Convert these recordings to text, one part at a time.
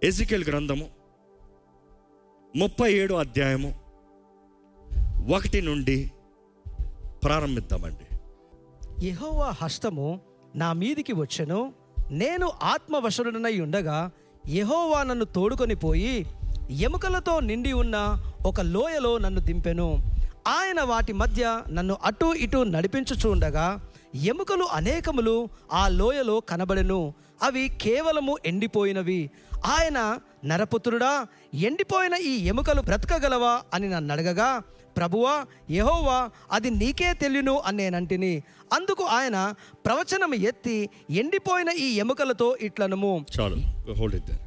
Ezekiel గ్రంథము ముప్పై ఏడు అధ్యాయము ఒకటి నుండి ప్రారంభిద్దామండి యెహోవా హస్తము నా మీదికి వచ్చెను నేను ఆత్మవశుడనై ఉండగా యెహోవా నన్ను తోడుకొని పోయి ఎముకలతో నిండి ఉన్న ఒక లోయలో నన్ను దింపెను ఆయన వాటి మధ్య నన్ను అటు ఇటు నడిపించుచుండగా ఎముకలు అనేకములు ఆ లోయలో కనబడెను అవి కేవలము ఎండిపోయినవి ఆయన నరపుత్రుడా ఎండిపోయిన ఈ ఎముకలు బ్రతకగలవా అని నన్ను అడగగా ప్రభువా యెహోవా అది నీకే తెలియను అని నేనంటిని అందుకు ఆయన ప్రవచనం ఎత్తి ఎండిపోయిన ఈ ఎముకలతో ఇట్లనము చాలు హోల్డ్ ఇద్దరు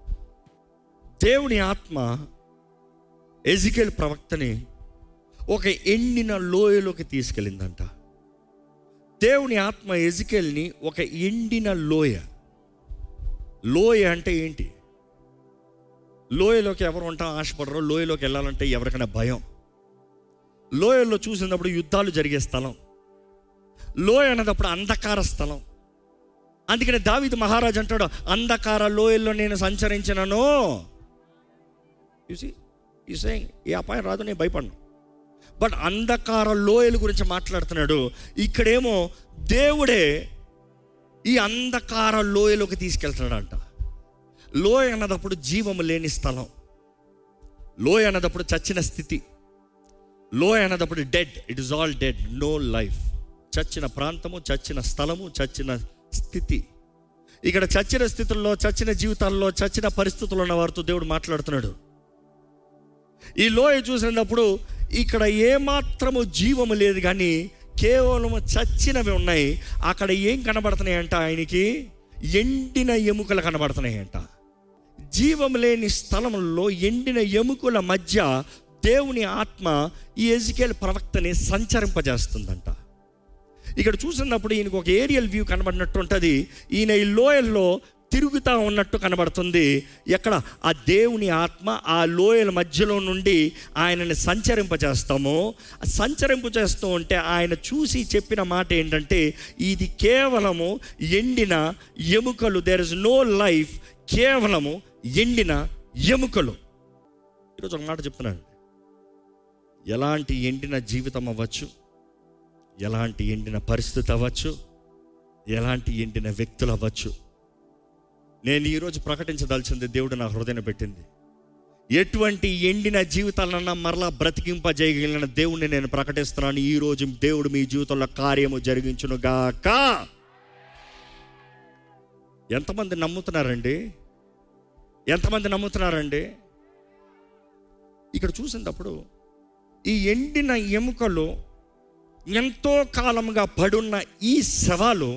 దేవుని ఆత్మ ఎజికెల్ ప్రవక్తని ఒక ఎండిన లోయలోకి తీసుకెళ్ళిందంట దేవుని ఆత్మ ఎజికెల్ని ఒక ఎండిన లోయ లోయ అంటే ఏంటి లోయలోకి ఎవరు ఉంటాం ఆశపడరో లోయలోకి వెళ్ళాలంటే ఎవరికైనా భయం లోయలో చూసినప్పుడు యుద్ధాలు జరిగే స్థలం లోయ అన్నదప్పుడు అంధకార స్థలం అందుకని దావిది మహారాజు అంటాడు అంధకార లోయల్లో నేను సంచరించినను చూసి ఈ సేయింగ్ ఈ అపాయం రాదు నేను భయపడను బట్ అంధకార లోయల గురించి మాట్లాడుతున్నాడు ఇక్కడేమో దేవుడే ఈ అంధకార లోయలోకి తీసుకెళ్తున్నాడంట లోయ అన్నదప్పుడు జీవము లేని స్థలం లోయ అన్నదప్పుడు చచ్చిన స్థితి లోయ అన్నదప్పుడు dead it is all dead no life చచ్చిన ప్రాంతము చచ్చిన స్థలము చచ్చిన స్థితి ఇక్కడ చచ్చిన స్థితుల్లో చచ్చిన జీవితాల్లో చచ్చిన పరిస్థితుల్లో ఉన్న వారితో దేవుడు మాట్లాడుతున్నాడు ఈ లోయ చూసినప్పుడు ఇక్కడ ఏమాత్రము జీవము లేదు కానీ కేవలం చచ్చినవి ఉన్నాయి అక్కడ ఏం కనబడుతున్నాయంట ఆయనకి ఎండిన ఎముకలు కనబడుతున్నాయంట జీవం లేని స్థలంలో ఎండిన ఎముకల మధ్య దేవుని ఆత్మ ఈ ఎజికేల్ ప్రవక్తని సంచరింపజేస్తుందంట ఇక్కడ చూసినప్పుడు ఈయనకు ఒక ఏరియల్ వ్యూ కనబడినట్టు ఉంటుంది ఈయన ఈ లోయల్లో తిరుగుతూ ఉన్నట్టు కనబడుతుంది ఎక్కడ ఆ దేవుని ఆత్మ ఆ లోయల మధ్యలో నుండి ఆయనని సంచరింపజేస్తాము ఆ సంచరింపు చేస్తూ ఉంటే ఆయన చూసి చెప్పిన మాట ఏంటంటే ఇది కేవలము ఎండిన ఎముకలు దేర్ ఇస్ నో లైఫ్ కేవలము ఎండిన ఎముకలు ఈరోజు ఒక మాట చెప్తున్నాను ఎలాంటి ఎండిన జీవితం అవ్వచ్చు ఎలాంటి ఎండిన పరిస్థితి అవ్వచ్చు ఎలాంటి ఎండిన వ్యక్తులు అవ్వచ్చు నేను ఈరోజు ప్రకటించదలిచింది దేవుడు నా హృదయం పెట్టింది ఎటువంటి ఎండిన జీవితాలన్నా మరలా బ్రతికింపజేయగలిగిన దేవుణ్ణి నేను ప్రకటిస్తున్నాను ఈ రోజు దేవుడు మీ జీవితంలో కార్యము జరిగించును గాక ఎంతమంది నమ్ముతున్నారండి ఎంతమంది నమ్ముతున్నారండి ఇక్కడ చూసినప్పుడు ఈ ఎండిన ఎముకలు ఎంతో కాలంగా పడున్న ఈ శవాలు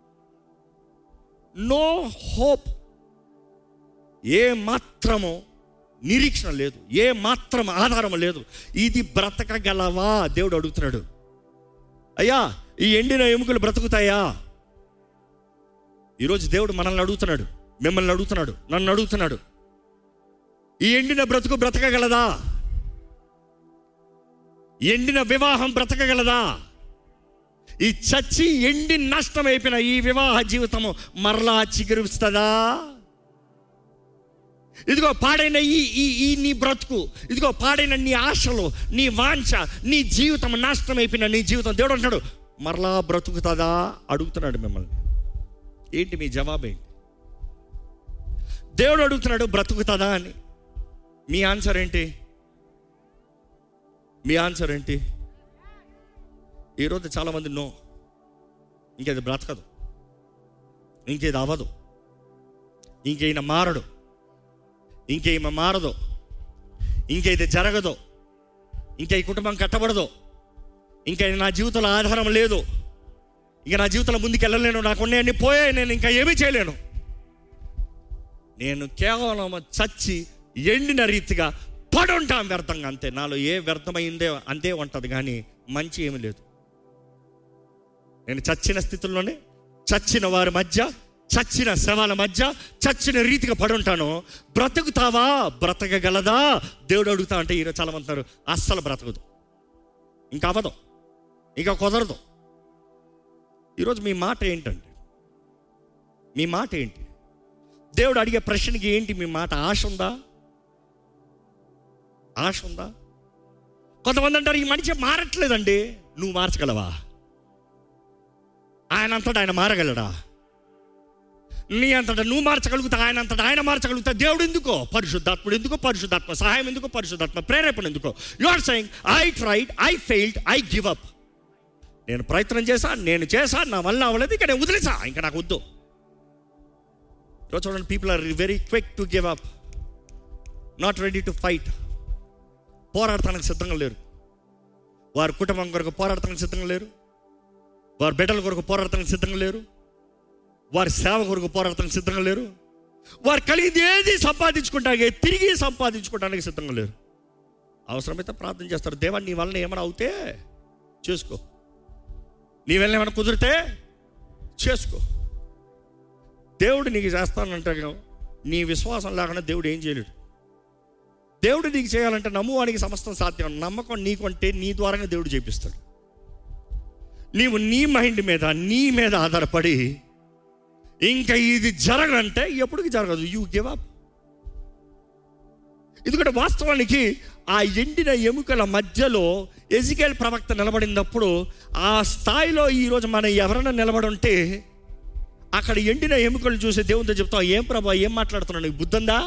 నో హోప్ ఏ మాత్రము నిరీక్షణ లేదు ఏ మాత్రం ఆధారం లేదు ఇది బ్రతకగలవా దేవుడు అడుగుతున్నాడు అయ్యా ఈ ఎండిన ఎముకలు బ్రతుకుతాయా ఈరోజు దేవుడు మనల్ని అడుగుతున్నాడు మిమ్మల్ని అడుగుతున్నాడు నన్ను అడుగుతున్నాడు ఈ ఎండిన బ్రతుకు బ్రతకగలదా ఎండిన వివాహం బ్రతకగలదా ఈ చచ్చి ఎండి నష్టం అయిపోయిన ఈ వివాహ జీవితము మరలా చిగురుస్తుందా ఇదిగో పాడైన ఈ ఈ ఈ నీ బ్రతుకు ఇదిగో పాడైన నీ ఆశలు నీ వాంఛ నీ జీవితం నాశనం అయిపోయిన నీ జీవితం దేవుడు అంటాడు మరలా బ్రతుకుతుందా అడుగుతున్నాడు మిమ్మల్ని ఏంటి మీ జవాబు ఏంటి దేవుడు అడుగుతున్నాడు బ్రతుకుతుందా అని మీ ఆన్సర్ ఏంటి మీ ఆన్సర్ ఏంటి ఈరోజు చాలామంది నో ఇంకేది బ్రతకదు ఇంకేది అవ్వదు ఇంకేయన మారడు ఇంకేమ మారదు ఇంకేది జరగదు ఇంకా ఈ కుటుంబం కట్టబడదు ఇంకా నా జీవితంలో ఆధారం లేదు ఇంకా నా జీవితంలో ముందుకు వెళ్ళలేను నాకు ఉన్నాయన్నీ పోయాయి నేను ఇంకా ఏమీ చేయలేను నేను కేవలం చచ్చి ఎండిన రీతిగా పడుంటాం వ్యర్థంగా అంతే నాలో ఏ వ్యర్థమైందే అంతే ఉంటుంది కానీ మంచి ఏమీ లేదు నేను చచ్చిన స్థితుల్లోనే చచ్చిన వారి మధ్య చచ్చిన శవాల మధ్య చచ్చిన రీతిగా పడుంటాను బ్రతుకుతావా బ్రతకగలదా దేవుడు అడుగుతా అంటే ఈరోజు చాలా మంది అంటున్నారు అస్సలు బ్రతకదు ఇంకా అవ్వదు ఇంకా కుదరదు ఈరోజు మీ మాట ఏంటండి మీ మాట ఏంటి దేవుడు అడిగే ప్రశ్నకి ఏంటి మీ మాట ఆశ ఉందా ఆశ ఉందా కొంతమంది అంటారు ఈ మనిషి మారట్లేదండి నువ్వు మార్చగలవా ఆయన అంతటా ఆయన మారగలడా నీ అంతటా నువ్వు మార్చగలుగుతా ఆయన అంతటా ఆయన మార్చగలుగుతా దేవుడు ఎందుకో పరిశుద్ధాత్ముడు ఎందుకో పరిశుద్ధాత్మ సహాయం ఎందుకో పరిశుద్ధాత్మ ప్రేరేపణ ఎందుకో you are saying I tried I failed I give up నేను ప్రయత్నం చేశా నేను చేశా నా వల్ల అవ్వలేదు ఇక నేను వదిలేసా ఇంకా నాకు వద్దు ఈరోజు చూడండి people are very quick to give up not ready to fight పోరాడటానికి సిద్ధంగా లేరు వారి కుటుంబం కొరకు పోరాడటానికి సిద్ధంగా లేరు వారి బిడ్డల కొరకు పోరాడటానికి సిద్ధంగా లేరు వారి సేవ కొరకు పోరాడటానికి సిద్ధంగా లేరు వారు కలిగింది ఏది సంపాదించుకుంటానికి తిరిగి సంపాదించుకోవడానికి సిద్ధంగా లేరు అవసరమైతే ప్రార్థన చేస్తారు దేవా నీ వలన ఏమైనా అవుతే చేసుకో నీ వలన ఏమైనా కుదిరితే చేసుకో దేవుడు నీకు చేస్తానంటే నీ విశ్వాసం లేకుండా దేవుడు ఏం చేయలేడు దేవుడు నీకు చేయాలంటే నమ్మువానికి సమస్తం సాధ్యం నమ్మకం నీకుంటే నీ ద్వారానే దేవుడు చేపిస్తాడు నీవు నీ మైండ్ మీద నీ మీద ఆధారపడి ఇంకా ఇది జరగంటే ఎప్పటికి జరగదు యూ గివ్ అప్ ఎందుకంటే వాస్తవానికి ఆ ఎండిన ఎముకల మధ్యలో ఎజికేల్ ప్రవక్త నిలబడినప్పుడు ఆ స్థాయిలో ఈరోజు మనం ఎవరైనా నిలబడి ఉంటే అక్కడ ఎండిన ఎముకలు చూసి దేవునితో చెప్తాం ఏం ప్రభా ఏం మాట్లాడుతున్నావు నీకు బుద్ధందా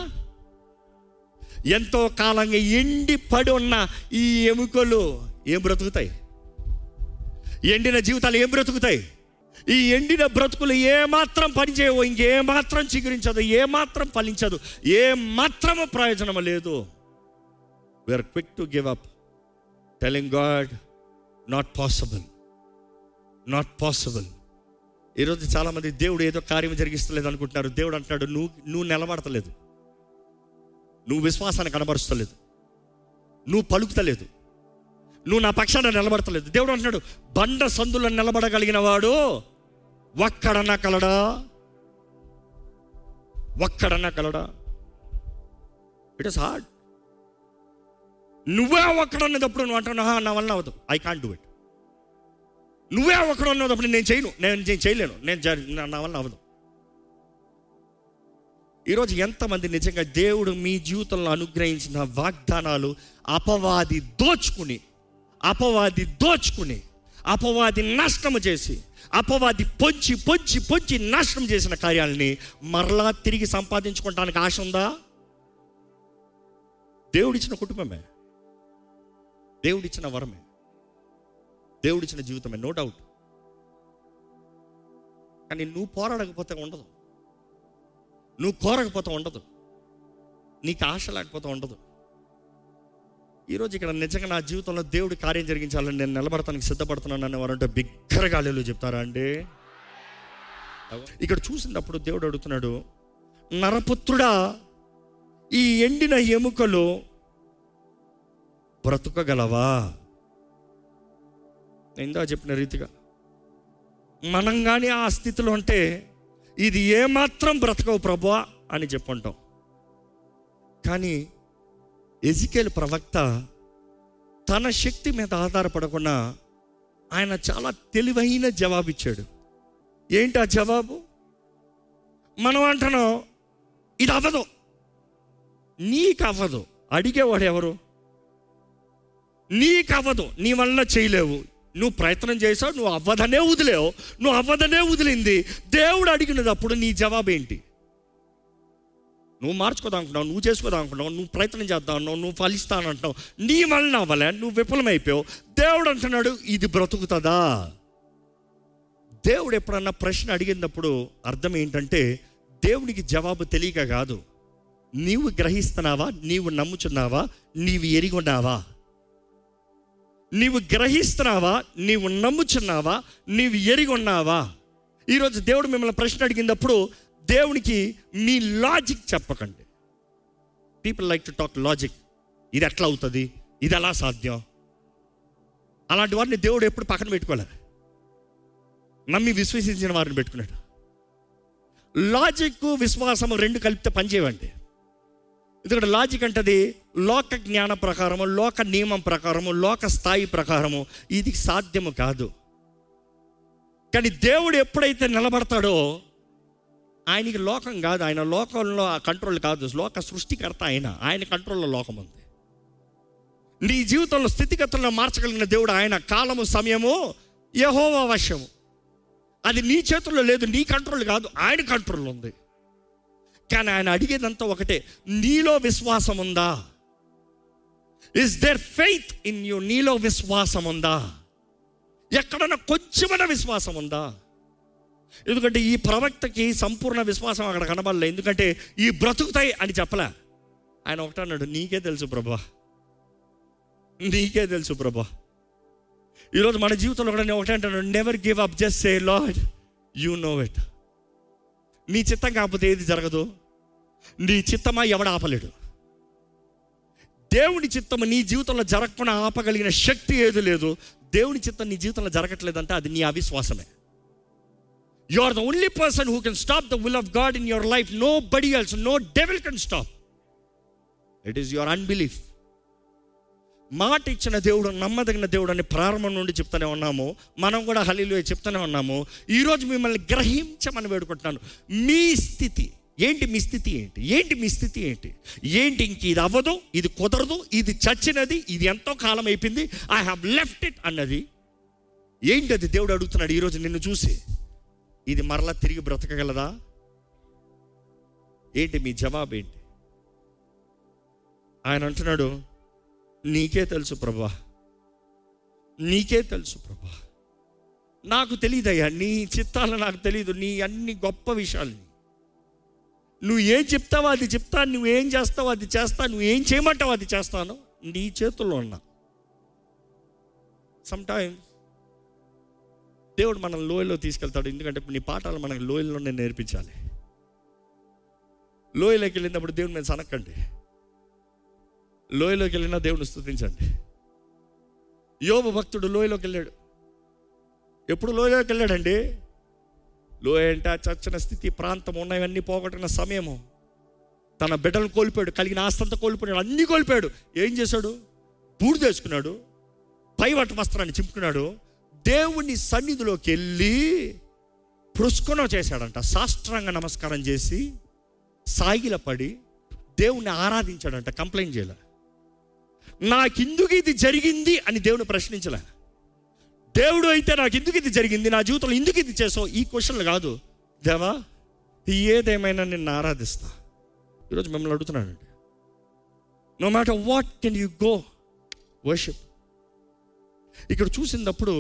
ఎంతో కాలంగా ఎండి పడి ఉన్న ఈ ఎముకలు ఏం బ్రతుకుతాయి ఎండిన జీవితాలు ఏం బ్రతుకుతాయి ఈ ఎండిన బ్రతుకులు ఏమాత్రం పనిచేయవు ఇంకేమాత్రం చిగురించదు ఏమాత్రం ఫలించదు ఏ మాత్రము ప్రయోజనం లేదు we are quick to give up telling God not possible not possible ఈరోజు చాలామంది దేవుడు ఏదో కార్యం జరిగిస్తలేదు అనుకుంటున్నారు దేవుడు అంటున్నాడు నువ్వు నువ్వు నిలబడతలేదు నువ్వు విశ్వాసాన్ని కనబరుస్తలేదు నువ్వు పలుకుతలేదు నువ్వు నా పక్షాన నిలబడతలేదు దేవుడు అంటున్నాడు బండ సందులో నిలబడగలిగిన వాడు ఒక్కడన్నా కలడా ఒక్కడన్నా కలడా ఇట్ ఇస్ హార్డ్ నువ్వే ఒక్కడన్నదప్పుడు నువ్వు అంటున్నా నా వల్ల అవ్వదు ఐ కాంట్ డూ ఇట్ నువ్వే ఒక్కడు ఉన్నప్పుడు నేను చేయను నేను నేను చేయలేను నేను జ- నా- నా వల్ల అవ్వదు ఈరోజు ఎంతమంది నిజంగా దేవుడు మీ జీవితంలో అనుగ్రహించిన వాగ్దానాలు అపవాది దోచుకుని అపవాది దోచుకుని అపవాది నష్టము చేసి అపవాది పొంచి పొంచి పొంచి నాశనం చేసిన కార్యాలని మరలా తిరిగి సంపాదించుకోవడానికి ఆశ ఉందా దేవుడిచ్చిన కుటుంబమే దేవుడిచ్చిన వరమే దేవుడిచ్చిన జీవితమే నో డౌట్ కానీ నువ్వు పోరాడకపోతే ఉండదు నువ్వు కోరకపోతే ఉండదు నీకు ఆశ లేకపోతే ఉండదు ఈరోజు ఇక్కడ నిజంగా నా జీవితంలో దేవుడి కార్యం జరిగించాలని నేను నిలబడటానికి సిద్ధపడుతున్నాను అని వారంటే బిగ్గరగాలు చెప్తారా అండి ఇక్కడ చూసినప్పుడు దేవుడు అడుగుతున్నాడు నరపుత్రుడా ఈ ఎండిన ఎముకలు బ్రతుకగలవా నేను ఇందా చెప్పిన రీతిగా మనం కానీ ఆ స్థితిలో ఉంటే ఇది ఏమాత్రం బ్రతకవు ప్రభా అని చెప్పుంటాం కానీ ఎజికేల్ ప్రవక్త తన శక్తి మీద ఆధారపడకుండా ఆయన చాలా తెలివైన జవాబు ఇచ్చాడు ఏంటి ఆ జవాబు మనం అంటున్నాం ఇది అవ్వదు నీకు అవ్వదు అడిగేవాడు ఎవరు నీకు అవ్వదు నీ వల్ల చేయలేవు నువ్వు ప్రయత్నం చేసావు నువ్వు అవ్వదనే వదిలేవు నువ్వు అవ్వదనే వదిలింది దేవుడు అడిగినప్పుడు నీ జవాబు ఏంటి నువ్వు మార్చుకోదాం అనుకున్నావు నువ్వు చేసుకోదాం అనుకున్నావు నువ్వు ప్రయత్నం చేద్దాం అన్నావు నువ్వు ఫలిస్తాను అంటున్నావు నీ వలన అవ్వలే నువ్వు విఫలమైపోయావు దేవుడు అంటున్నాడు ఇది బ్రతుకుతుందా దేవుడు ఎప్పుడన్నా ప్రశ్న అడిగినప్పుడు అర్థం ఏంటంటే దేవునికి జవాబు తెలియక కాదు నీవు గ్రహిస్తున్నావా నీవు నమ్ముచున్నావా నీవు ఎరిగి ఉన్నావా నీవు గ్రహిస్తున్నావా నీవు నమ్ముచున్నావా నీవు ఎరిగి ఉన్నావా ఈరోజు దేవుడు మిమ్మల్ని ప్రశ్న అడిగినప్పుడు దేవునికి మీ లాజిక్ చెప్పకండి people like to talk logic ఇది ఎట్లా అవుతుంది ఇది ఎలా సాధ్యం అలాంటి వారిని దేవుడు ఎప్పుడు పక్కన పెట్టుకోలే నమ్మి విశ్వసించిన వారిని పెట్టుకున్నాడు లాజిక్ విశ్వాసము రెండు కలిపితే పనిచేయవండి ఎందుకంటే లాజిక్ అంటది లోక జ్ఞాన ప్రకారము లోక నియమం ప్రకారము లోక స్థాయి ప్రకారము ఇది సాధ్యము కాదు కానీ దేవుడు ఎప్పుడైతే నిలబడతాడో ఆయనకి లోకం కాదు ఆయన లోకంలో ఆ కంట్రోల్ కాదు లోక సృష్టికర్త ఆయన ఆయన కంట్రోల్లో లోకం ఉంది నీ జీవితంలో స్థితిగతులను మార్చగలిగిన దేవుడు ఆయన కాలము సమయము యహోవా వశము అది నీ చేతుల్లో లేదు నీ కంట్రోల్ కాదు ఆయన కంట్రోల్ ఉంది కానీ ఆయన అడిగేదంతా ఒకటే నీలో విశ్వాసం ఉందా is there faith in you నీలో విశ్వాసం ఉందా ఎక్కడన్నా కొంచెమైనా విశ్వాసం ఉందా ఎందుకంటే ఈ ప్రవక్తకి సంపూర్ణ విశ్వాసం అక్కడ కనబడలే ఎందుకంటే ఈ బ్రతుకుతాయి అని చెప్పలే ఆయన ఒకటే అన్నాడు నీకే తెలుసు ప్రభా నీకే తెలుసు ప్రభా ఈరోజు మన జీవితంలో కూడా నేను ఒకటే అంటాను never give up just say Lord you know it నీ చిత్తం కాకపోతే ఏది జరగదు నీ చిత్తమా ఎవడ ఆపలేడు దేవుని చిత్తము నీ జీవితంలో జరగకుండా ఆపగలిగిన శక్తి ఏది లేదు దేవుని చిత్తం నీ జీవితంలో జరగట్లేదంటే అది నీ అవిశ్వాసమే you are the only person who can stop the will of God in your life nobody else no devil can stop it is your unbelief మాట ఇచ్చిన దేవుడు నమ్మదగిన దేవుడు అని ప్రారంభం నుండి చెప్తూనే ఉన్నాము మనం కూడా హలీలు చెప్తూనే ఉన్నాము ఈరోజు మిమ్మల్ని గ్రహించమని వేడుకుంటున్నాను మీ స్థితి ఏంటి మీ స్థితి ఏంటి ఏంటి మీ స్థితి ఏంటి ఏంటి ఇంక ఇది అవ్వదు ఇది కుదరదు ఇది చచ్చినది ఇది ఎంతో కాలం అయిపోయింది ఐ హ్యావ్ లెఫ్ట్ ఇట్ అన్నది ఏంటి అది దేవుడు అడుగుతున్నాడు ఈరోజు నిన్ను చూసి ఇది మరలా తిరిగి బ్రతకగలదా ఏంటి మీ జవాబు ఏంటి ఆయన అంటున్నాడు నీకే తెలుసు ప్రభా నీకే తెలుసు ప్రభా నాకు తెలియదయ్యా నీ చిత్తాలు నాకు తెలియదు నీ అన్ని గొప్ప విషయాలు నువ్వు ఏం చెప్తావో అది చెప్తా నువ్వు ఏం చేస్తావో అది చేస్తా నువ్వు ఏం చేయమంటావో అది చేస్తాను నీ చేతుల్లో ఉన్నా సమ్టైమ్స్ దేవుడు మనం లోయలో తీసుకెళ్తాడు ఎందుకంటే నీ పాఠాలు మనకు లోయల్లోనే నేర్పించాలి లోయలోకి వెళ్ళినప్పుడు దేవుడు మీద సనక్కండి లోయలోకి వెళ్ళినా దేవుని స్తుతించండి యోబు భక్తుడు లోయలోకి వెళ్ళాడు ఎప్పుడు లోయలోకి వెళ్ళాడండి లోయ అంటే ఆ చచ్చిన స్థితి ప్రాంతం ఉన్నవన్నీ పోగొట్టిన సమయము తన బిడ్డలను కోల్పోయాడు కలిగిన ఆస్తంతా కోల్పోయాడు అన్నీ కోల్పోయాడు ఏం చేశాడు పూడి చేసుకున్నాడు పైవట వస్త్రాన్ని చింపుకున్నాడు దేవుని సన్నిధిలోకి వెళ్ళి పుష్కణం చేశాడంట సాష్టాంగ నమస్కారం చేసి సాగిల పడి దేవుణ్ణి ఆరాధించాడంట కంప్లైంట్ చేయలే నాకెందుకు ఇది జరిగింది అని దేవుని ప్రశ్నించలే దేవుడు అయితే నాకు ఎందుకు ఇది జరిగింది నా జీవితంలో ఎందుకు ఇది చేసావు ఈ క్వశ్చన్లు కాదు దేవా ఏదేమైనా నిన్ను ఆరాధిస్తా ఈరోజు మిమ్మల్ని అడుగుతున్నానండి no matter what can you go worship ఇక్కడ చూసినప్పుడు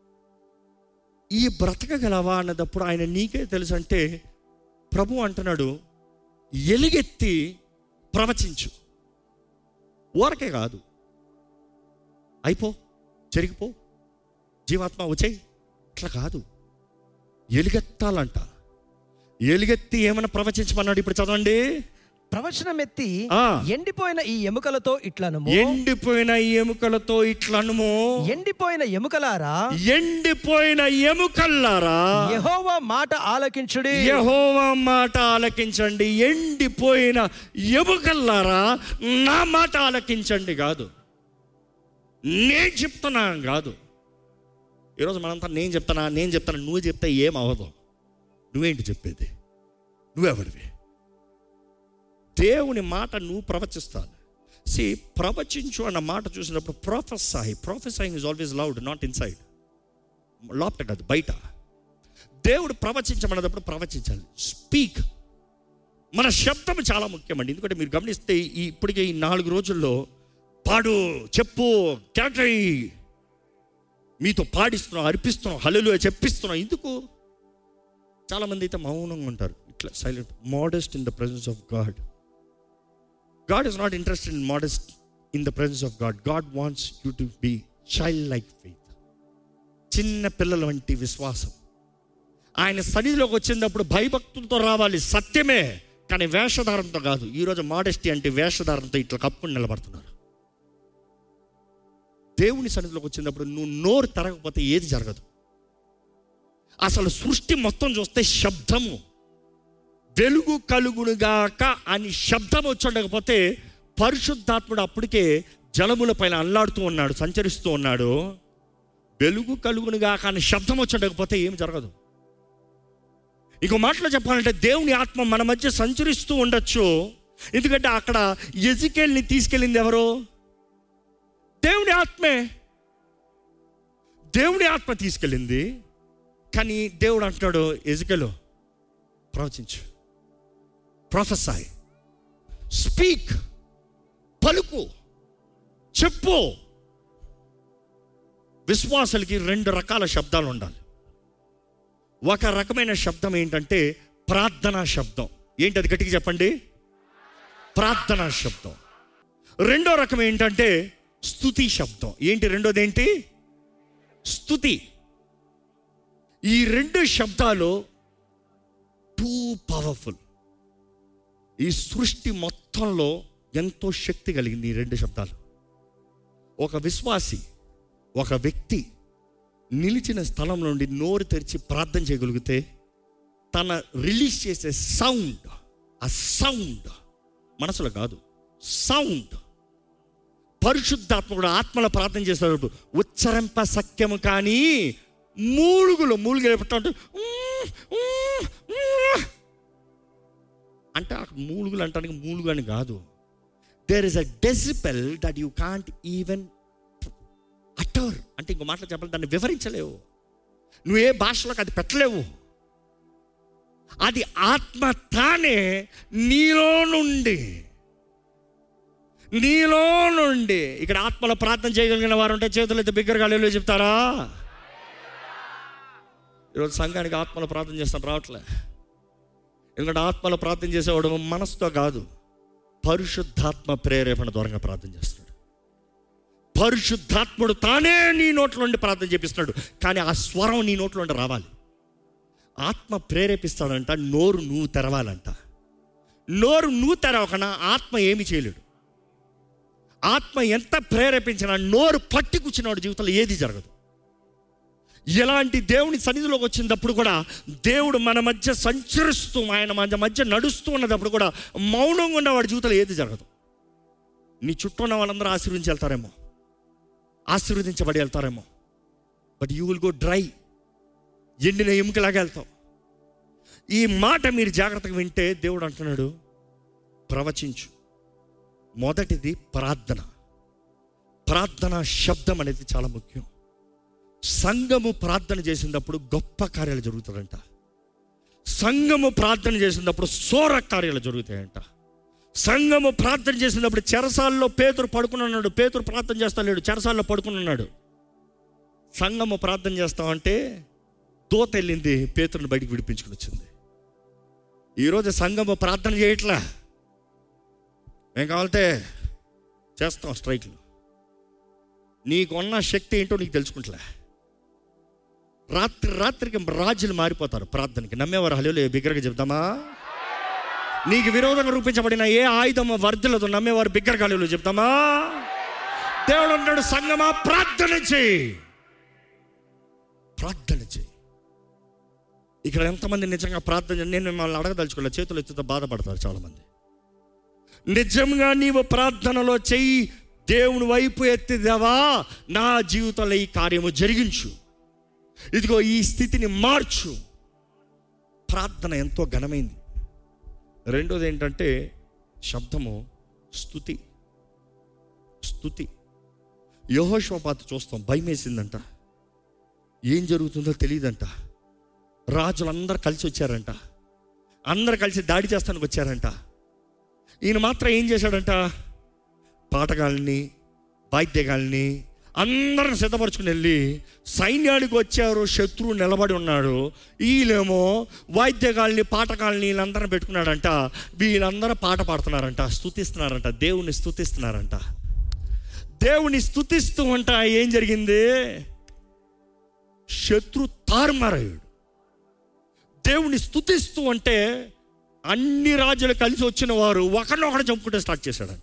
ఈ బ్రతకగలవా అన్నదప్పుడు ఆయన నీకే తెలుసు అంటే ప్రభు అంటున్నాడు ఎలుగెత్తి ప్రవచించు ఊరకే కాదు అయిపో జరిగిపో జీవాత్మ వచ్చాయి ఇట్లా కాదు ఎలుగెత్తాలంట ఎలుగెత్తి ఏమైనా ప్రవచించమన్నాడు ఇప్పుడు చదవండి ప్రవచనం ఎత్తి ఆ. ఎండిపోయిన ఈ ఎముకలతో ఇట్లనము ఎండిపోయిన ఎముకలతో ఇట్లనుము ఎండిపోయిన ఎముకలారా ఎండిపోయిన ఎముకల్లారా యెహోవా మాట ఆలకించుడి యెహోవా మాట ఆలకించండి ఎండిపోయిన ఎముకల్లారా నా మాట ఆలకించండి కాదు నేను చెప్తున్నాను కాదు ఈరోజు మనంతా నేను చెప్తానా నేను చెప్తాను నువ్వు చెప్తే ఏం అవ్వదు నువ్వేంటి చెప్పేది నువ్వెవడివి దేవుని మాట నువ్వు ప్రవచిస్తాను సి ప్రవచించు అన్న మాట చూసినప్పుడు ప్రొఫెసాయి professing is always loud not inside లోపట కాదు బయట దేవుడు ప్రవచించమన్నప్పుడు ప్రవచించాలి స్పీక్ మన శబ్దం చాలా ముఖ్యమండి ఎందుకంటే మీరు గమనిస్తే ఈ ఇప్పటికే ఈ నాలుగు రోజుల్లో పాడు చెప్పు క్యాటరీ మీతో పాడిస్తున్నాం అర్పిస్తున్నాం హల్లులు చెప్పిస్తున్నాం ఎందుకు చాలామంది అయితే మౌనంగా ఉంటారు ఇట్లా silent modest in the presence of God God is not interested in modest in the presence of God God wants you to be child like faith చిన్న పిల్లల వంటి విశ్వాసం ఆయన సన్నిధిలోకి వచ్చినప్పుడు భయభక్తులతో రావాలి సత్యమే కానీ వేషధారంతో కాదు ఈరోజు మోడెస్టీ అంటే వేషధారంతో ఇట్లా కప్పుకుని నిలబడుతున్నారు దేవుని సన్నిధిలోకి వచ్చినప్పుడు నువ్వు నోరు తరగకపోతే ఏది జరగదు అసలు సృష్టి మొత్తం చూస్తే శబ్దము వెలుగు కలుగునుగాక అని శబ్దం వచ్చి ఉండకపోతే పరిశుద్ధాత్ముడు అప్పటికే జలముల పైన అల్లాడుతూ ఉన్నాడు సంచరిస్తూ ఉన్నాడు వెలుగు కలుగునుగాక అని శబ్దం వచ్చి ఉండకపోతే ఏం జరగదు ఇంకో మాటలో చెప్పాలంటే దేవుని ఆత్మ మన మధ్య సంచరిస్తూ ఉండొచ్చు ఎందుకంటే అక్కడ ఎజికేల్ని తీసుకెళ్ళింది ఎవరు దేవుని ఆత్మే దేవుని ఆత్మ తీసుకెళ్ళింది కానీ దేవుడు అంటున్నాడు ఎజికెలు ప్రవచించు ప్రొఫెసాయ్ స్పీక్ పలుకు చెప్పు విశ్వాసాలకి రెండు రకాల శబ్దాలు ఉండాలి ఒక రకమైన శబ్దం ఏంటంటే ప్రార్థనా శబ్దం ఏంటి అది గట్టిగా చెప్పండి ప్రార్థనా శబ్దం రెండో రకం ఏంటంటే స్తుతి శబ్దం ఏంటి రెండోది ఏంటి స్తుతి ఈ రెండు శబ్దాలు టూ పవర్ఫుల్ ఈ సృష్టి మొత్తంలో ఎంతో శక్తి కలిగింది ఈ రెండు శబ్దాలు ఒక విశ్వాసి ఒక వ్యక్తి నిలిచిన స్థలం నుండి నోరు తెరిచి ప్రార్థన చేయగలిగితే తన రిలీజ్ చేసే సౌండ్ ఆ సౌండ్ మనసులో కాదు సౌండ్ పరిశుద్ధాత్మ కూడా ఆత్మలో ప్రార్థన చేసేటప్పుడు ఉచ్చరింప సఖ్యము కానీ మూలుగులు మూలుగులు ఎప్పుడు అంటే ఆ మూలుగులు అంటానికి మూలుగు అని కాదు there is a decibel that you can't even utter అంటే ఇంకో మాటలు చెప్పాలి దాన్ని వివరించలేవు నువ్వు ఏ భాషలోకి అది పెట్టలేవు అది ఆత్మ తానే నీలో నుండి నీలో నుండి ఇక్కడ ఆత్మలో ప్రార్థన చేయగలిగిన వారు ఉంటే చేతులు అయితే బిగ్గరగా లేలో చెప్తారా ఈరోజు సంఘానికి ఆత్మలో ప్రార్థన చేస్తాను రావట్లే ఎందుకంటే ఆత్మలో ప్రార్థన చేసేవాడు మనసుతో కాదు పరిశుద్ధాత్మ ప్రేరేపణ ద్వారా ప్రార్థన చేస్తున్నాడు పరిశుద్ధాత్ముడు తానే నీ నోట్లో నుండి ప్రార్థన చేపిస్తున్నాడు కానీ ఆ స్వరం నీ నోట్లో నుండి రావాలి ఆత్మ ప్రేరేపిస్తాడంట నోరు నువ్వు తెరవాలంట నోరు నువ్వు తెరవకనా ఆత్మ ఏమి చేయలేడు ఆత్మ ఎంత ప్రేరేపించినా నోరు పట్టి కూర్చున్నవాడు జీవితంలో ఏది జరగదు ఇలాంటి దేవుని సన్నిధిలోకి వచ్చినప్పుడు కూడా దేవుడు మన మధ్య సంచరిస్తూ ఆయన మన మధ్య నడుస్తూ ఉన్నప్పుడు కూడా మౌనంగా ఉన్న వాడి జీవితంలో ఏది జరగదు నీ చుట్టూ ఉన్న వాళ్ళందరూ ఆశీర్వదించి వెళ్తారేమో ఆశీర్వదించబడి వెళ్తారేమో but you will go dry ఎండిన ఎముకలాగా వెళ్తావు ఈ మాట మీరు జాగ్రత్తగా వింటే దేవుడు అంటున్నాడు ప్రవచించు మొదటిది ప్రార్థన ప్రార్థన శబ్దం అనేది చాలా ముఖ్యం సంఘము ప్రార్థన చేసినప్పుడు గొప్ప కార్యాలు జరుగుతాయంట సంఘము ప్రార్థన చేసినప్పుడు సోర కార్యాలు జరుగుతాయంట సంఘము ప్రార్థన చేసినప్పుడు చెరసాల్లో పేతురు పడుకుని ఉన్నాడు పేతురు ప్రార్థన చేస్తా లేడు చెరసాల్లో పడుకుని ఉన్నాడు సంఘము ప్రార్థన చేస్తామంటే దోత వెళ్ళింది పేతురుని బయటికి విడిపించుకుని వచ్చింది ఈరోజు సంఘము ప్రార్థన చేయట్లా ఏం కావాలంటే చేస్తాం స్ట్రైక్లు నీకున్న శక్తి ఏంటో నీకు తెలుసుకుంటలే రాత్రి రాత్రికి రాజులు మారిపోతారు ప్రార్థనకి నమ్మేవారు హలో బిగ్గరగా చెప్తామా నీకు విరోధంగా రూపించబడిన ఏ ఆయుధం వర్ధలతో నమ్మేవారు బిగ్గరగా హలో చెప్తామా దేవుడు అన్నాడు సంగమా ప్రార్థన చేయి ప్రార్థన చేయి ఇక్కడ ఎంతమంది నిజంగా ప్రార్థన చేయ- నేను మిమ్మల్ని అడగదలుచుకోలే చేతులు ఎత్తుతో బాధపడతారు చాలామంది నిజంగా నీవు ప్రార్థనలో చెయ్యి దేవుని వైపు ఎత్తిదేవా నా జీవితంలో ఈ కార్యము జరిగించు ఇదిగో ఈ స్థితిని మార్చు ప్రార్థన ఎంతో ఘనమైంది రెండోది ఏంటంటే శబ్దము స్థుతి స్థుతి యహోశ్వపాత చూస్తాం భయం వేసిందంట ఏం జరుగుతుందో తెలియదంట రాజులందరూ కలిసి వచ్చారంట అందరు కలిసి దాడి చేస్తానికి వచ్చారంట ఈయన మాత్రం ఏం చేశాడంట పాటగాళ్ళని వాయిద్యగాళ్ళని అందరిని సిద్ధపరచుకుని వెళ్ళి సైన్యానికి వచ్చారు శత్రువు నిలబడి ఉన్నాడు వీళ్ళేమో వాయిద్యగాళ్ళని పాటగాళ్ళని వీళ్ళందరిని పెట్టుకున్నాడంట వీళ్ళందరూ పాట పాడుతున్నారంట స్తుతిస్తున్నారంట దేవుని స్తుతిస్తున్నారంట దేవుని స్తుతిస్తూ అంట ఏం జరిగింది శత్రు తారుమారయ్యాడు దేవుని స్తుతిస్తూ అంటే అన్ని రాజులు కలిసి వచ్చిన వారు ఒకరినొకడు చంపుకుంటే స్టార్ట్ చేశాడంట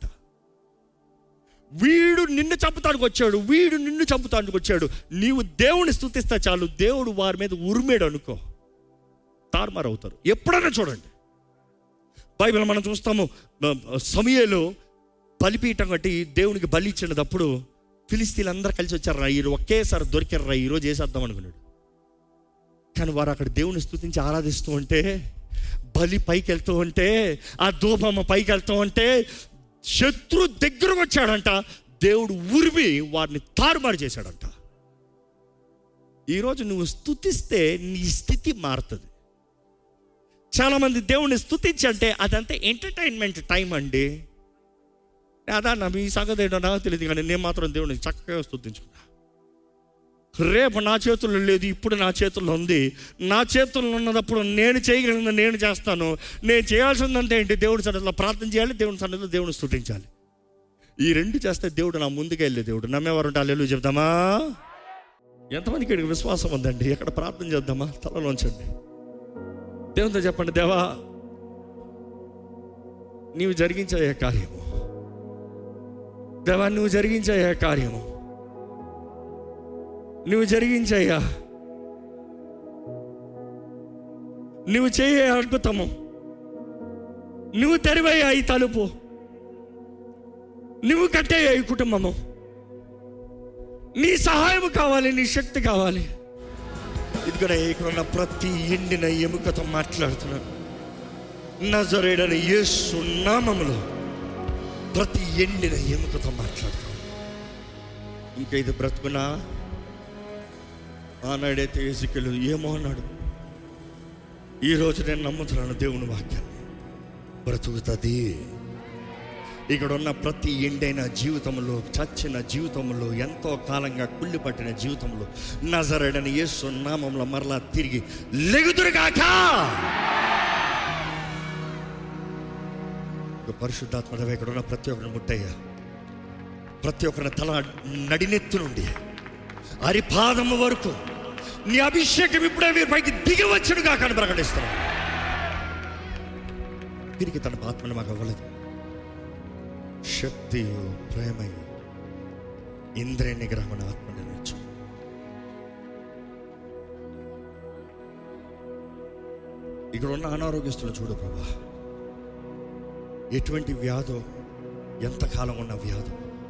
వీడు నిన్ను చంపుతానికి వచ్చాడు వీడు నిన్ను చంపుతానికి వచ్చాడు నీవు దేవుని స్తుతిస్తే చాలు దేవుడు వారి మీద ఉరిమేడు అనుకో తారుమారు అవుతారు ఎప్పుడైనా చూడండి బైబిల్ మనం చూస్తాము సమయలో బలిపీఠం కట్టి దేవునికి బలి ఇచ్చినప్పుడు ఫిలిస్తీన్లు అందరూ కలిసి వచ్చారు రా ఈరోజు ఒకేసారి దొరికారు రా ఈరోజు వేసేద్దాం అనుకున్నాడు కానీ వారు అక్కడ దేవుని స్థుతించి ఆరాధిస్తూ ఉంటే బలి పైకి వెళ్తూ ఉంటే ఆ ధూపమ్మ పైకి వెళ్తూ ఉంటే శత్రు దగ్గరకు వచ్చాడంట దేవుడు ఉరివి వారిని తారుమారు చేశాడంట ఈరోజు నువ్వు స్థుతిస్తే నీ స్థితి మారుతుంది చాలామంది దేవుణ్ణి స్థుతించి అంటే అదంతా ఎంటర్టైన్మెంట్ టైం అండి అదా నా మీ సంగతి ఏంటో నాకు తెలియదు కానీ నేను మాత్రం దేవుడిని చక్కగా స్థుతించుకున్నా రేపు నా చేతుల్లో లేదు ఇప్పుడు నా చేతుల్లో ఉంది నా చేతుల్లో ఉన్నప్పుడు నేను చేయగలిగింది నేను చేస్తాను నేను చేయాల్సిందంటే ఏంటి దేవుడి సన్నిధిలో ప్రార్థన చేయాలి దేవుడి సన్నిధిలో దేవుని స్థుతించాలి ఈ రెండు చేస్తే దేవుడు నా ముందుకు వెళ్ళే దేవుడు నమ్మేవారు ఉంటే అల్లెలు చెప్దామా ఎంతమందికి ఇక్కడ విశ్వాసం ఉందండి ఎక్కడ ప్రార్థన చేద్దామా తలలోంచండి దేవునితో చెప్పండి దేవా నీవు జరిగించే కార్యము దేవా నువ్వు జరిగించయ్యా కార్యము నువ్వు జరిగించయ్యా నువ్వు చేయ అద్భుతము నువ్వు తెరివయ్యా ఈ తలుపు నువ్వు కట్టేయ్యా ఈ కుటుంబము నీ సహాయం కావాలి నీ శక్తి కావాలి ఇది కూడా ఇక్కడ ఉన్న ప్రతి ఎండిన ఎముకతో మాట్లాడుతున్నాను నజరేడని యేసు నామములో ప్రతి ఎండిన ఎముకతో మాట్లాడుతున్నాను ఇంకా ఇది బ్రతుకునా ఆనాడైతే ఏసుకెళ్ళు ఏమో అన్నాడు ఈరోజు నేను నమ్ముతున్నాను దేవుని వాక్యాన్ని బ్రతుకుతుంది ఇక్కడ ఉన్న ప్రతి ఎండైన జీవితంలో చచ్చిన జీవితంలో ఎంతో కాలంగా కుళ్ళి పట్టిన జీవితంలో నజరడని యేసు నామంలో మరలా తిరిగి లెగుదురుగాక ఇక పరిశుద్ధాత్మ ఇక్కడ ఉన్న ప్రతి ఒక్కరిని ముట్టయ్యా ప్రతి ఒక్కరిని తల నడినెత్తు నుండి అరిపాదము వరకు నీ అభిషేకం ఇప్పుడే మీరు పైకి దిగి వచ్చుడుగా కానీ ప్రకటిస్తున్నాను తిరిగి తన ఆత్మను మాకు అవ్వలేదు శక్తియు ప్రేమయు ఇంద్రియ నిగ్రహమైన ఆత్మని నిచ్చు ఇక్కడ ఉన్న అనారోగ్యస్తులు చూడు ప్రభా ఎటువంటి వ్యాధో ఎంతకాలం ఉన్న వ్యాధో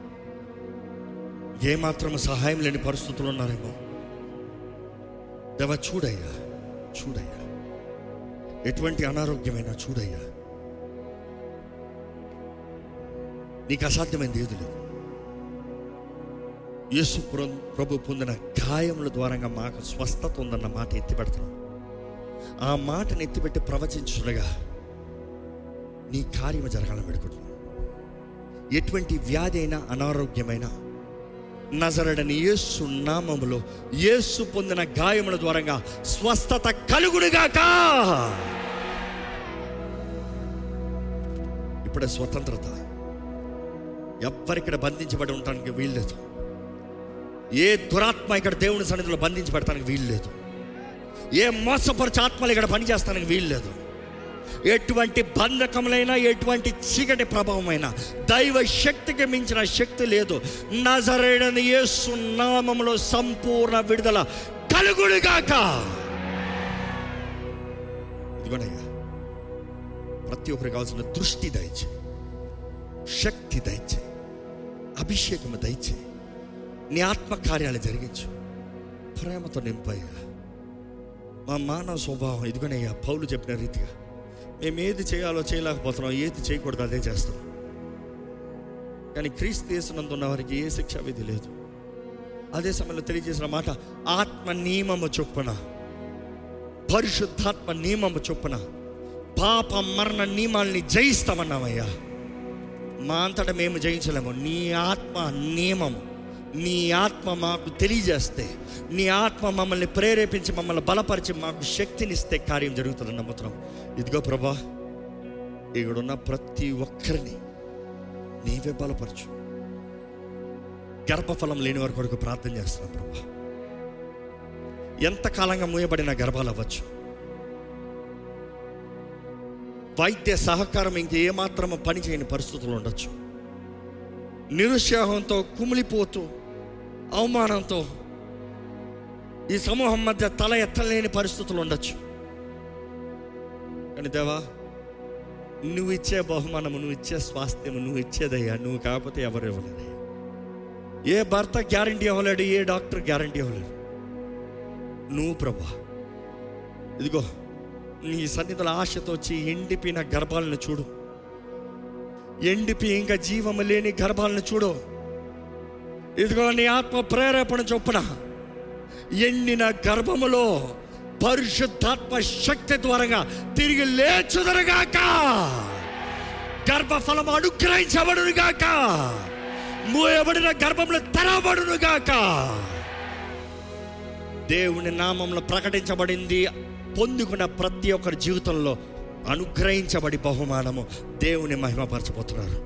ఏమాత్రం సహాయం లేని పరిస్థితులు ఉన్నారేమో దేవ చూడయ్యా చూడయ్యా ఎటువంటి అనారోగ్యమైనా చూడయ్యా నీకు అసాధ్యమైనది ఏది లేదు యేసు పురం- ప్రభు పొందిన గాయముల ద్వారంగా మాకు స్వస్థత ఉందన్న మాట ఎత్తిపెడుతున్నాం ఆ మాటను ఎత్తిపెట్టి ప్రవచించుగా నీ కార్యము జరగాలని పెడుకుంటున్నాం ఎటువంటి వ్యాధి అయినా అనారోగ్యమైనా నజరడని యేసు నామములో యేసు పొందిన గాయముల ద్వారంగా స్వస్థత కలుగుడుగాక ఇప్పుడే స్వతంత్రత ఎవ్వరిక్కడ బంధించబడి ఉండటానికి వీల్లేదు ఏ దురాత్మ ఇక్కడ దేవుని సన్నిధిలో బంధించబడటానికి వీల్లేదు ఏ మోసపరచ ఆత్మలు ఇక్కడ పనిచేస్తానికి వీల్లేదు ఎటువంటి బంధకములైనా ఎటువంటి చీకటి ప్రభావమైనా దైవ శక్తికి మించిన శక్తి లేదు నజరేడని యేసు నామములో సంపూర్ణ విడుదల కలుగుడుగాక ఇదిగోనయ్యా ప్రతి ఒక్కరికి కావాల్సిన దృష్టి దయచే శక్తి దయచే అభిషేకము దయచే నీ ఆత్మ కార్యాలు జరిగించు ప్రేమతో నింపయ్యా మా మానవ స్వభావం ఇదిగోనయ్యా పౌలు చెప్పిన రీతిగా మేము ఏది చేయాలో చేయలేకపోతున్నాం ఏది చేయకూడదు అదే చేస్తాం కానీ క్రీస్తు చేసినందున్న వారికి ఏ శిక్ష విధి లేదు అదే సమయంలో తెలియజేసిన మాట ఆత్మ నియమము చొప్పున పరిశుద్ధాత్మ నియమము చొప్పున పాప మరణ నియమాల్ని జయిస్తామన్నామయ్యా మా అంతటా మేము జయించలేము నీ ఆత్మ నియమము నీ ఆత్మ మాకు తెలియజేస్తే నీ ఆత్మ మమ్మల్ని ప్రేరేపించి మమ్మల్ని బలపరిచి మాకు శక్తినిస్తే కార్యం జరుగుతుందని నమ్ముతున్నాం ఇదిగో ప్రభా ఇక్కడున్న ప్రతి ఒక్కరిని నీవే బలపరచు గర్భఫలం లేని వారి కొరకు ప్రార్థన చేస్తున్నాం ప్రభా ఎంతకాలంగా మూయబడిన గర్భాలు అవ్వచ్చు వైద్య సహకారం ఇంక ఏమాత్రం పని చేయని పరిస్థితులు ఉండొచ్చు నిరుత్సాహంతో కుమిలిపోతూ అవమానంతో ఈ సమూహం మధ్య తల ఎత్తలేని పరిస్థితులు ఉండొచ్చు కానీ దేవా నువ్వు ఇచ్చే బహుమానము నువ్వు ఇచ్చే స్వాస్థ్యము నువ్వు ఇచ్చేదయ్యా నువ్వు కాకపోతే ఎవరు ఇవ్వలేదయ్యా ఏ భర్త గ్యారంటీ ఇవ్వలేడు ఏ డాక్టర్ గ్యారంటీ ఇవ్వలేడు నువ్వు ప్రభా ఇదిగో నీ సన్నిధుల ఆశతో వచ్చి ఎండిపోయిన గర్భాలను చూడు ఎండిపి ఇంకా జీవము లేని గర్భాలను చూడు ఇదిగో నీ ఆత్మ ప్రేరేపణ చొప్పున ఎండిన గర్భములో పరిశుద్ధాత్మ శక్తి ద్వారంగా తిరిగి లేచుదరగాక గర్భఫలం అనుగ్రహించబడునుగాక మూయబడిన గర్భంలో తెరవబడునుగాక దేవుని నామంలో ప్రకటించబడింది పొందుకున్న ప్రతి ఒక్కరి జీవితంలో అనుగ్రహించబడి బహుమానము దేవుని మహిమపరచబోతున్నారు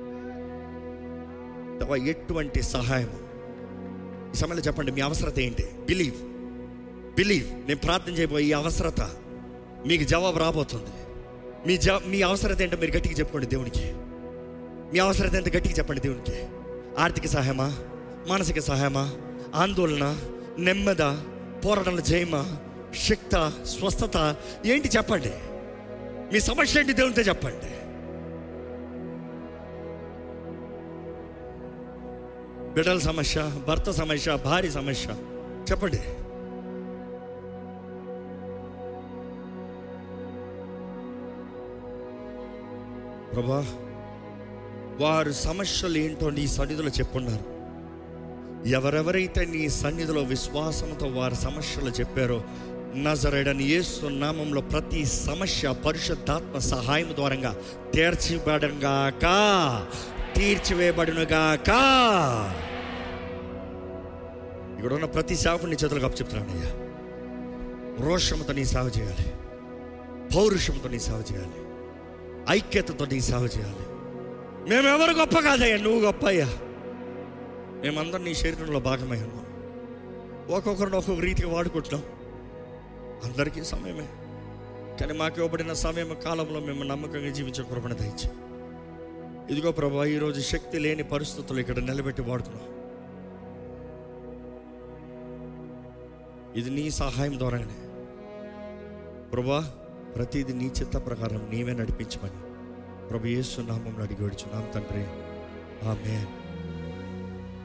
తవ ఎటువంటి సహాయము ఈ సమయంలో చెప్పండి మీ అవసరత ఏంటి బిలీవ్ బిలీవ్ నేను ప్రార్థన చేయబోయే ఈ అవసరత మీకు జవాబు రాబోతుంది మీ జ మీ అవసరత ఏంటో మీరు గట్టిగా చెప్పుకోండి దేవునికి మీ అవసరత ఎంత గట్టిగా చెప్పండి దేవునికి ఆర్థిక సహాయమా మానసిక సహాయమా ఆందోళన నెమ్మద పోరాటంలో జయమా శక్త స్వస్థత ఏంటి చెప్పండి మీ సమస్య ఏంటి దేవునితో చెప్పండి బిడ్డల సమస్య భర్త సమస్య భార్య సమస్య చెప్పండి ప్రభా వారు సమస్యలు ఏంటో నీ సన్నిధిలో చెప్పున్నారు ఎవరెవరైతే నీ సన్నిధిలో విశ్వాసంతో వారి సమస్యలు చెప్పారో నజరడని యేసు నామంలో ప్రతి సమస్య పరిశుద్ధాత్మ సహాయం ద్వారంగా తీర్చిబడంగాక తీర్చివేయబడునుగాక ఇక్కడ ఉన్న ప్రతి సేవకుని చేతులకు అప్పు చెప్తున్నాను అయ్యా రోషంతో నీ సేవ చేయాలి పౌరుషంతో నీ సేవ చేయాలి ఐక్యతతో నీ సేవ చేయాలి మేమెవరు గొప్ప కాదయ్యా నువ్వు గొప్ప అయ్యా మేమందరం నీ శరీరంలో భాగమై ఉన్నాం ఒక్కొక్కరిని ఒక్కొక్క రీతిగా వాడుకుంటున్నాం అందరికీ సమయమే కానీ మాకు ఇవ్వబడిన సమయం కాలంలో మేము నమ్మకంగా జీవించే కృపణ దయచి ఇదిగో ప్రభా ఈరోజు శక్తి లేని పరిస్థితులు ఇక్కడ నిలబెట్టి వాడుతున్నాం ఇది నీ సహాయం ద్వారానే ప్రభా ప్రతిది నీ చిత్త ప్రకారం నీవే నడిపించమని ప్రభు యేసు నామంలో అడిగి వచ్చున్నాం తండ్రి ఆమెన్